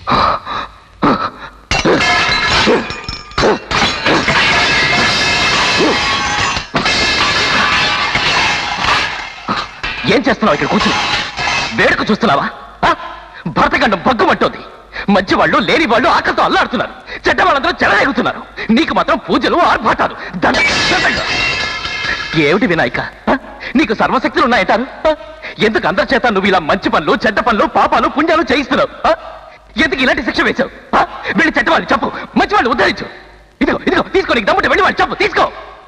ఏం చేస్తున్నావు ఇక్కడ కూర్చుని వేడుక చూస్తున్నావా ఆ? భరతఖండం బగ్గుమంటోంది మంచి వాళ్ళు లేని వాళ్ళు ఆకలితో అల్లాడుతున్నారు చెడ్డ వాళ్ళందరూ చెలరేగుతున్నారు నీకు మాత్రం పూజలు ఆర్భాటాలు దండ దండంగా. ఏమిటి వినాయక ఆ? నీకు సర్వశక్తులు ఉన్నాయంటారు ఆ? ఎందుకు అందరి చేత నువ్వు ఇలా మంచి పనులు చెడ్డ పనులు పాపాలు పుణ్యాలు చేయిస్తున్నావు ఆ? ఎందుకు ఇలాంటి శిక్ష వేశావు ఆ? వెళ్ళి చెడ్డ వాళ్ళు చెప్పు మంచి వాళ్ళు ఉద్ధరించు ఇదిగో ఇదిగో తీసుకో నీకు దమ్ముంటే వెళ్ళి వాళ్ళు చెప్పు తీసుకో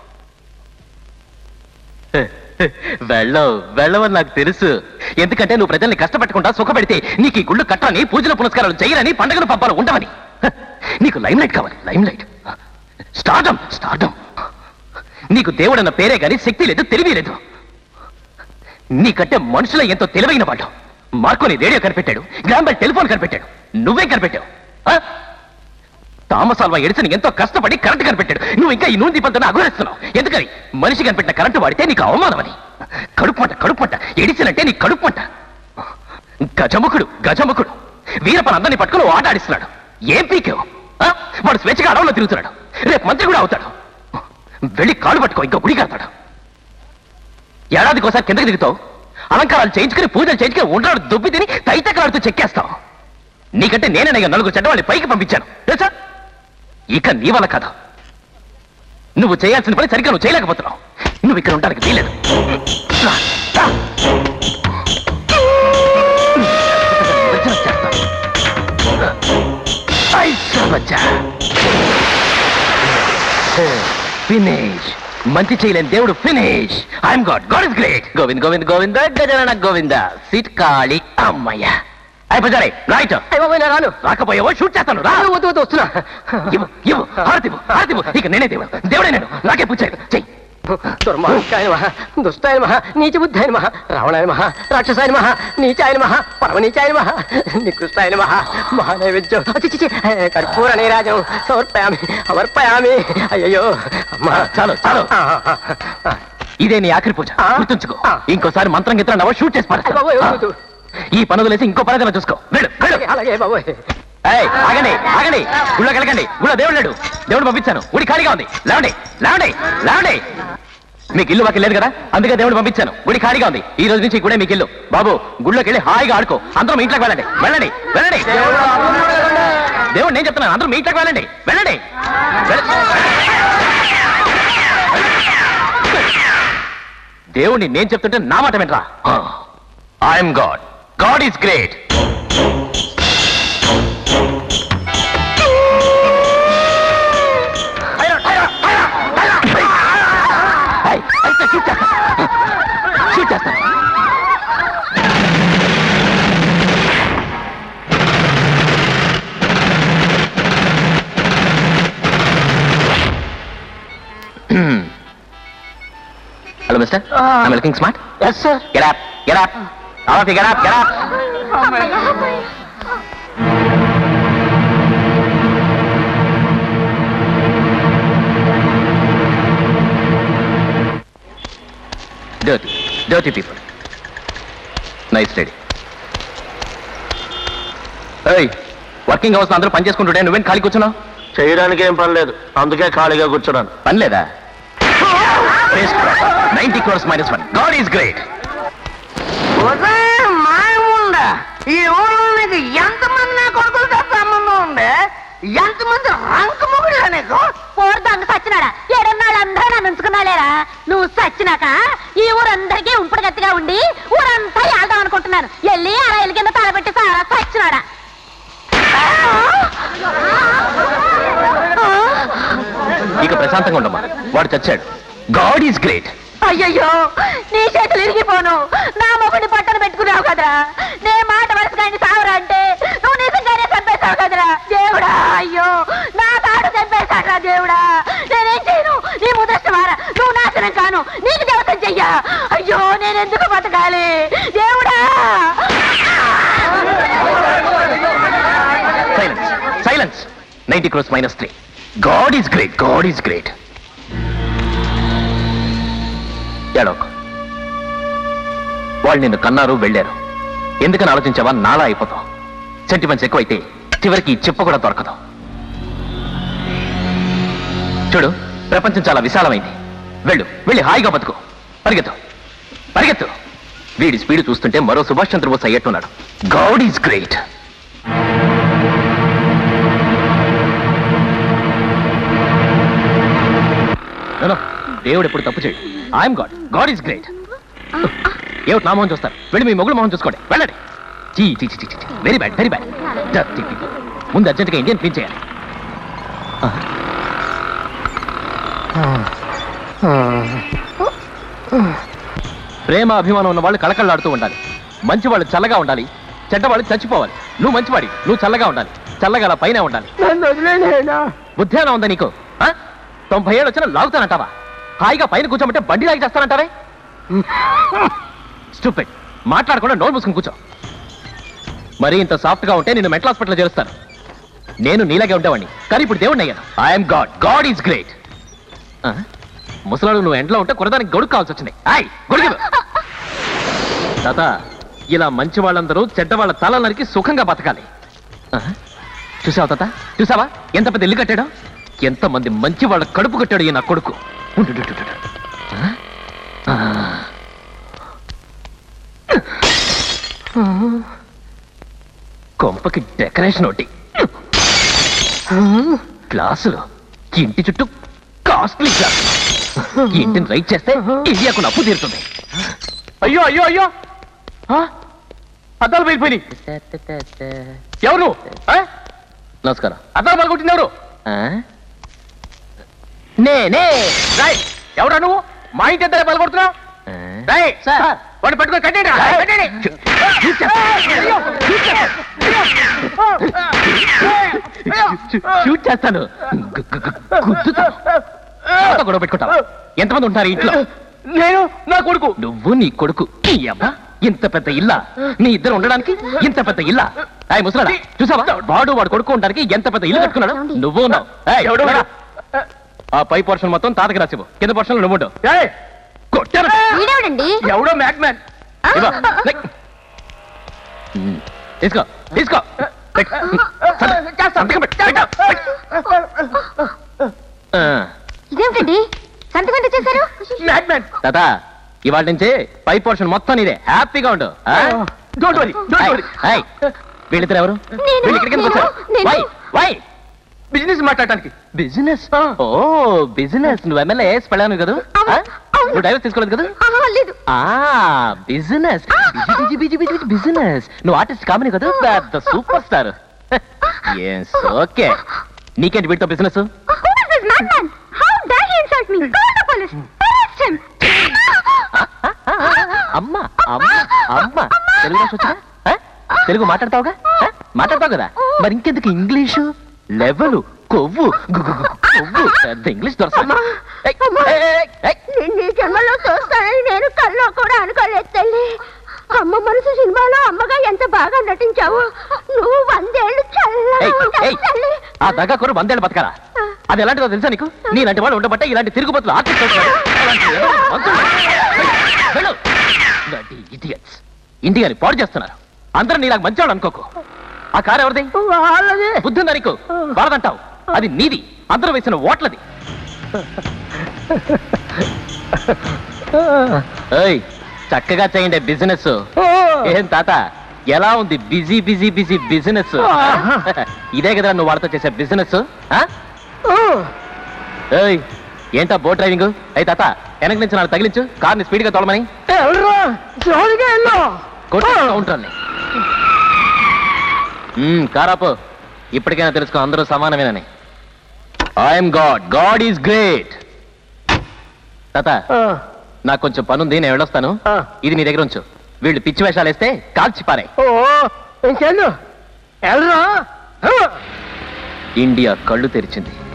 వెళ్ళవు వెళ్ళవని నాకు తెలుసు ఎందుకంటే నువ్వు ప్రజల్ని కష్టపెట్టకుండా సుఖపెడితే నీకు ఈ గుళ్ళు కట్టని పూజల పునస్కారాలు చేయరని పండుగలు పబ్బాలు ఉండవని హ, నీకు లైమ్ లైట్ కావాలి లైమ్ లైట్ స్టార్టం స్టార్టం నీకు దేవుడన్న పేరే గాని శక్తి లేదు తెలివి లేదు నీకంటే మనుషుల ఎంతో తెలివైన వాళ్ళు మార్కోని రేడియో కనిపెట్టాడు గ్రాంబెల్ టెలిఫోన్ కనిపెట్టాడు నువ్వే కనిపెట్టావు ఆ? థామస్ ఆల్వా ఎడిసన్ ఎంతో కష్టపడి కరెంట్ కనిపెట్టాడు నువ్వు ఇంకా ఈ నూనె దీపంతో అగురేస్తున్నావు ఎందుకని మనిషి కనిపెట్టిన కరెంటు వాడితే నీకు అవమానమని కడుపుమంట కడుపుమంట ఎడిసన్ అంటే నీ కడుపుమంట గజముఖుడు గజముఖుడు వీరపని అందరినీ పట్టుకుని ఓ ఆట ఆడిస్తున్నాడు ఏం పీకావు ఆ? వాడు స్వేచ్ఛగా అడవుల్లో తిరుగుతున్నాడు రేపు మంత్రి కూడా అవుతాడు వెళ్ళి కాళ్ళు పట్టుకో ఇంకా గుడి కడతాడు ఏడాదికి ఒకసారి కిందకి దిగుతావు అలంకారాలు చేయించుకుని పూజలు చేయించుకుని ఉండరాడు దుబ్బి తిని తైతకలాడుతూ చెక్కేస్తావు నీకంటే నేనే నలుగురు చెడ్డవాళ్ళని పైకి పంపించాను తెలుసా ఇక నీ వల్ల కదా నువ్వు చేయాల్సిన పని సరిగ్గా నువ్వు చేయలేకపోతున్నావు నువ్వు ఇక్కడ ఉండడానికి వీలేదు రా, రా. ఐసా బచ్చా. ఫినిష్ మంచి చేయలేని దేవుడు finish I'm God God is great Govind Govind Govinda Gajanana Govinda sit Kali అమ్మయ్య అయిపోయారే రైట్ రాను రాకపోయావో షూట్ చేస్తాను రా వద్దు వద్దు వస్తున్నా ఇవ్వు ఇవ్వు హారతివ్వు హారతివ్వు ఇక నేనే దేవుడు దేవుడే నేను నాకే పూచారు చెయ్యి దుర్మార్గాయ నమ దుష్టాయ నమ నీచబుద్ధాయ నమ రావణాయ నమ రాక్షసాయ నమ నీచాయ నమ పరమనీచాయ నమ నికృష్టాయ నమ మహానైవేద్యం చి, చి, చి, కర్పూర నీరాజం సమర్పయామి సమర్పయామి అయ్యయ్యో అమ్మా చాలు చాలు ఆ, ఆ, ఆ. ఇదే నీ ఆఖరి పూజ ఆ? గుర్తుంచుకో ఆ. ఇంకోసారి మంత్రం గిత్ర నవ్వ షూట్ చేసి అయ్ బాబోయ్, వద్దు, పారేస్తా. ఈ పనులు లేసి ఇంకో పనదన చూసుకో వెళ్ళు వెళ్ళు అలాగే, అలాగే బాబోయ్ ఏయ్, ఆగండి ఆగండి గుళ్ళో కలగండి గుళ్ళో దేవుడు లేడు దేవుడు పంపించాను గుడి ఖాళీగా ఉంది లేవండి లేవండి లేవండి మీకు ఇల్లు వాకి లేదు కదా అందుకే దేవుడు పంపించాను గుడి ఖాళీగా ఉంది ఈ రోజు నుంచి ఈ గుడే మీకు ఇల్లు బాబు గుళ్ళోకి వెళ్ళి హాయిగా ఆడుకో అందరూ మీ ఇంట్లోకి వెళ్ళండి వెళ్ళండి వెళ్ళండి దేవుడు నేను చెప్తున్నాను అందరూ మీ ఇంట్లోకి వెళ్ళండి వెళ్ళండి వెళ్- దేవుడిని నేను చెప్తుంటే నా మాట వినరా I'm God God is great అయితే షూట్ చేస్తాను షూట్ చేస్తాను hello mister I'm looking smart yes sir Get up, get up. All of you, get up, get up. Dirty, dirty people. Nice lady. Hey working hours అందరూ పని చేసుకుంటుంటే నువ్వేం ఖాళీ కూర్చున్నావు చేయడానికి ఏం పని లేదు అందుకే ఖాళీగా కూర్చున్నాను పని లేదా ninety crores minus one God is great మాయముండా ఈ ఊళ్ళో నీకు ఎంతమంది నా కొడుకులతో సంబంధం ఉంది ఎంతమంది రంక మొగుడురా నీకు పోరు దొంగ సచ్చినాడా ఏడున్నాళ్ళు అందరూ నన్ను ఉంచుకున్నాలేరా నువ్వు సచ్చినాక ఈ ఊరందరికీ ఉంపుడు గట్టిగా ఉండి ఊరంతా వెళ్దాం అనుకుంటున్నాను వెళ్ళి ఆ రైలు కింద తలబెట్టి సారా సచ్చినాడా ఇక ప్రశాంతంగా ఉండమ్మా వాడు చచ్చాడు గాడ్ ఈస్ గ్రేట్ అయ్యయ్యో నీ చేతులు ఇరిగిపోను నా మొగుడిని పట్టణ పెట్టుకున్నావు కదరా నే మాట వరుసగా సావరా అంటే నువ్వు నిజంగానే చంపేశావు కదరా దేవుడా అయ్యో నా తాడు చంపేశాడ్రా దేవుడా నేనేం చేయను నీ ముదృష్టమారా నువ్వు నాశనం కాను నీకు దేవతం చెయ్యా అయ్యో నేను ఎందుకు బతకాలి దేవుడా silence silence ninety crores minus three God is great God is great ఏడోక్ వాళ్ళు నిన్ను కన్నారు వెళ్ళారు ఎందుకని ఆలోచించావా నాలా అయిపోతావు సెంటిమెంట్స్ ఎక్కువైతే చివరికి ఈ చెప్పు కూడా దొరకదు చూడు ప్రపంచం చాలా విశాలమైంది వెళ్ళు వెళ్ళి హాయిగా బతుకు పరిగెత్తు పరిగెత్తు వీడి స్పీడ్ చూస్తుంటే మరో Subhash Chandrabose అయ్యట్టున్నాడు God is great దేవుడు ఎప్పుడు తప్పు చేయడు I'm God God is great ఏమిటి నా మొహం చూస్తారు వెళ్ళి మీ మొగుడు మొహం చూసుకోండి వెళ్ళండి చీ చీ చీ చీ వెరీ బ్యాడ్ వెరీ బ్యాడ్ ముందు అర్జెంట్గా ఇండియన్ క్లీన్ చేయాలి ప్రేమ అభిమానం ఉన్న వాళ్ళు కళకళలాడుతూ ఉండాలి మంచి వాళ్ళు చల్లగా ఉండాలి చెడ్డవాళ్ళు చచ్చిపోవాలి నువ్వు మంచివాడి నువ్వు చల్లగా ఉండాలి చల్లగా అలా పైన ఉండాలి నన్ను వదిలేనా బుద్ధేనా ఉందా నీకు ఆ? తొంభై ఏళ్ళు వచ్చినా లాగుతానంటావా హాయిగా పైన కూర్చోమంటే బండి లాగి చేస్తానంటావే స్టూపిడ్ మాట్లాడకుండా నోరు మూసుకుని కూర్చో మరి ఇంత సాఫ్ట్ గా ఉంటే నేను మెంటల్ హాస్పిటల్ చేరుస్తాను నేను నీలాగే ఉండేవాడిని కానీ ఇప్పుడు దేవుడిని అయ్యాను I'm God God is great ముసలాడు నువ్వు ఎంట్లో ఉంటే కురదానికి గొడుగు కావాల్సి వచ్చింది ఆయ్ గొడుగు తాత ఇలా మంచి వాళ్ళందరూ చెడ్డ వాళ్ళ తల నరికి సుఖంగా బతకాలి ఆ? చూసావా తాత చూసావా ఎంత పెద్ద ఇల్లు కట్టాడో ఎంతమంది మంచి వాళ్ళ కడుపు కట్టాడు ఈ నా కొడుకు ఉండు, ఉండు, ఉండు, ఉండు. ఆ? ఆ. కొంపకి డెకరేషన్ ఒకటి గ్లాసులు ఇంటి చుట్టూ కాస్ట్లీ గ్లాస్ ఇంటిని రైట్ చేస్తే ఇండియాకు అప్పు తీరుతుంది అయ్యో అయ్యో అయ్యో ఆ? అద్దాలు వెళ్ళిపోయినాయి ఎవరు నువ్వు? ఆ? నమస్కారం అద్దాలు పలుకుంటుంది ఎవరు నేనే రాయ్ ఎవరా నువ్వు మా ఇంటి ఇద్దరే పలకొడుతున్నావు రాయ్ వాడు పట్టుకొని కట్టేయండి రా. కట్టేయండి. అయ్యో, షూట్ చేస్తాను గు- గు- గు- గుద్దుతాను. ఎవరితో గొడవ పెట్టుకుంటావు ఎంతమంది ఉంటారు ఇంట్లో నేను నా కొడుకు నువ్వు నీ కొడుకు నీ అబ్బా ఇంత పెద్ద ఇల్లా నీ ఇద్దరు ఉండడానికి ఇంత పెద్ద ఇల్లా అయ్యి ముసలాడా చూసావా వాడు వాడు కొడుకు ఉండడానికి ఎంత పెద్ద ఇల్లు కట్టుకున్నాడు నువ్వు ఉన్నావు ఏయ్, ఎవడు? వెళ్ళరా. ఆ పై పోర్షన్ మొత్తం తాతకి రాసివు కింద పోర్షన్ నువ్వు ఉండవు ఏయ్, కొట్టాను వీడేవిడండి ఎవడో మ్యాక్ మ్యాన్ ఇదిగో, నెక్. ఉమ్, తీసుకో తీసుకో పెట్టు. సంతకం- సంతకం పెట్టు, పెట్టు. ఆ, ఇదేమిటండి సంతకం ఎంత చేశారు మ్యాక్ మ్యాన్ తాత ఇవాళ నుంచి పై పోర్షన్ మొత్తం నీదే హ్యాపీగా ఉండు ఆ? డోంట్ వరీ డోంట్ ఏయ్, వరీ ఏయ్, వీళ్ళిద్దరు ఎవరు నేను, వీళ్ళు ఇక్కడికి ఎందుకు వచ్చారు నేను, వై వై బిజినెస్ మాట్లాడటానికి బిజినెస్ ఓ బిజినెస్ నువ్వు ఎమ్మెల్యే పడాను కదా అవును, ఆ? అవును. నువ్వు డైవర్స్ తీసుకోలేదు కదా ఆహా, లేదు ఆ business busy busy busy business నువ్వు ఆర్టిస్ట్ కామని కదా పెద్ద సూపర్ స్టార్ ఎస్ ఓకే నీకేంటి వీటితో business Who is this madman? How dare he insult me? Call the police. Arrest him. అమ్మ అమ్మ అమ్మ తెలుగు భాష వచ్చా తెలుగు మాట్లాడతావుగా ఆ? మాట్లాడతావు కదా మరి ఇంకెందుకు ఇంగ్లీషు లెవెల్ కొవ్వు గు- గు- గు- కొవ్వు పెద్ద ఇంగ్లీష్ దొరకదు నిన్ను ఈ జన్మలో చూస్తానని నేను కల్లో కూడా అనుకోలేదు తల్లి అమ్మ మనసు సినిమాలో అమ్మగా ఎంత బాగా నటించావు నువ్వు వందేళ్లు చల్లగా ఉంటావు తల్లి ఆ దగ్గ కూర వందేళ్ళు బతకరా అది ఎలాంటిదో తెలుసా నీకు నీలాంటి వాళ్ళు ఉండబట్టే ఇలాంటి తిరుగుబతులు ఆర్టిస్ట్ అవుతున్నారు. అలాంటి ఎదవ మంత్రులు. వెళ్ళు. ఇలాంటి idiots. ఇండియాని పాడు చేస్తున్నారు అందరూ నీలాగా మంచివాడు అనుకోకు ఆ కారు ఎవరిది వాళ్ళది బుద్ధి ఉందా నీకు వాడదంటావు అది నీది అందరూ వేసిన ఓట్లది ఏయ్ చక్కగా చేయండి బిజినెస్ ఏం తాత ఎలా ఉంది బిజీ బిజీ బిజీ బిజినెస్ ఇదే కదా నువ్వు వాళ్ళతో చేసే బిజినెస్ ఏయ్ ఏంటా బోట్ డ్రైవింగ్ అయ్యి తాత వెనక నుంచి నాకు తగిలించు కార్ని స్పీడ్ గా తోలమని ఎవరు జోలిగా వెళ్ళు కౌంటర్ని కారాపు ఇప్పటికైనా తెలుసుకో అందరూ సమానమేనని I'm God God is great తాత ఆ, నాకు కొంచెం పనుంది నేను వెళ్ళొస్తాను ఆ. ఇది నీ దగ్గర ఉంచు వీళ్ళు పిచ్చి వేషాలు వేస్తే కాల్చి పారాయి ఓ ఇంకెళ్ళు వెళ్ళరా ఇండియా కళ్ళు తెరిచింది